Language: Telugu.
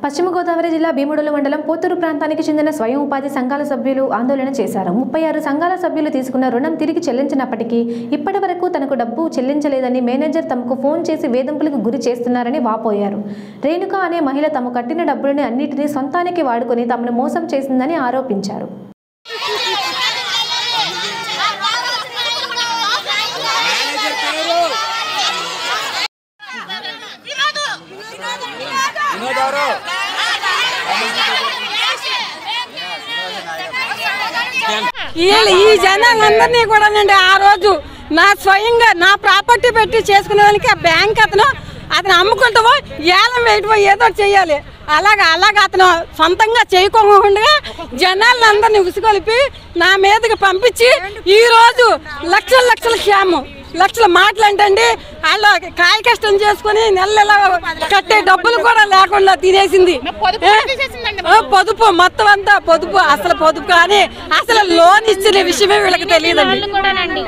పశ్చిమ గోదావరి జిల్లా భీముడుల మండలం పోతూరు ప్రాంతానికి చెందిన స్వయం ఉపాధి సంఘాల సభ్యులు ఆందోళన చేశారు ముప్పై ఆరు సంఘాల సభ్యులు తీసుకున్న రుణం తిరిగి చెల్లించినప్పటికీ ఇప్పటి వరకు తనకు డబ్బు చెల్లించలేదని మేనేజర్ తమకు ఫోన్ చేసి వేధింపులకు గురి చేస్తున్నారని వాపోయారు రేణుక అనే మహిళ తమ కట్టిన డబ్బులని అన్నిటినీ సొంతానికి వాడుకొని తమను మోసం చేసిందని ఆరోపించారు వీళ్ళు ఈ జనాలందరినీ కూడా అండి ఆ రోజు నా స్వయంగా నా ప్రాపర్టీ పెట్టి చేసుకునే వాళ్ళకి ఆ బ్యాంక్ అతను అతను అమ్ముకుంటావో ఏలం వేయటమో ఏదో ఒకటి చెయ్యాలి అలాగా అలాగ అతను సొంతంగా చేయకోకుండా జనాలందరినీ ఉసుకొలిపి నా మీదకి పంపించి ఈ రోజు లక్షల లక్షల క్షేమం లక్షల మాటలు అంటండి వాళ్ళు కాయ కష్టం చేసుకుని నెల నెల కట్టే డబ్బులు కూడా లేకుండా తినేసింది ఏ? ఆ, పొదుపు మొత్తం అంతా పొదుపు అసలు పొదుపు కానీ అసలు లోన్ ఇచ్చిన విషయమే వీళ్ళకి తెలియదండి